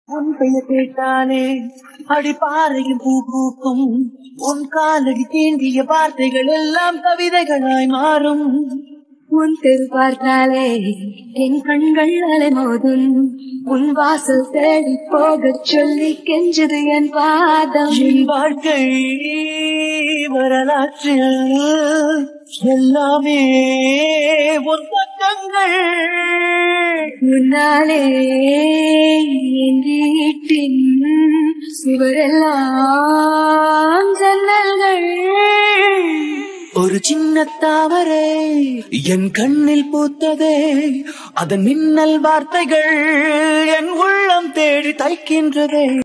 உன் பெயர் கேட்டாலே அடிப்பாறையும் பூ பூக்கும் உன் காலடி தீண்டிய வார்த்தைகள் எல்லாம் கவிதைகளாய் மாறும் உன் தெரு பார்த்தாலே என் கண்கள் அலைமோதும் உன் வாசல் தேடி போகச் சொல்லி கெஞ்சது என் பாதம் என் வாழ்க்கை வரலாற்றில் எல்லாமே உன் பக்கங்கள் முன்னாலே என் வீட்டின் சுவரெல்லாம் ஜன்னல்கள் ஒரு சின்ன தாமரை என் கண்ணில் பூத்ததே அதன் மின்னல் வார்த்தைகள் என் உள்ளம் தேடி தைக்கின்றதே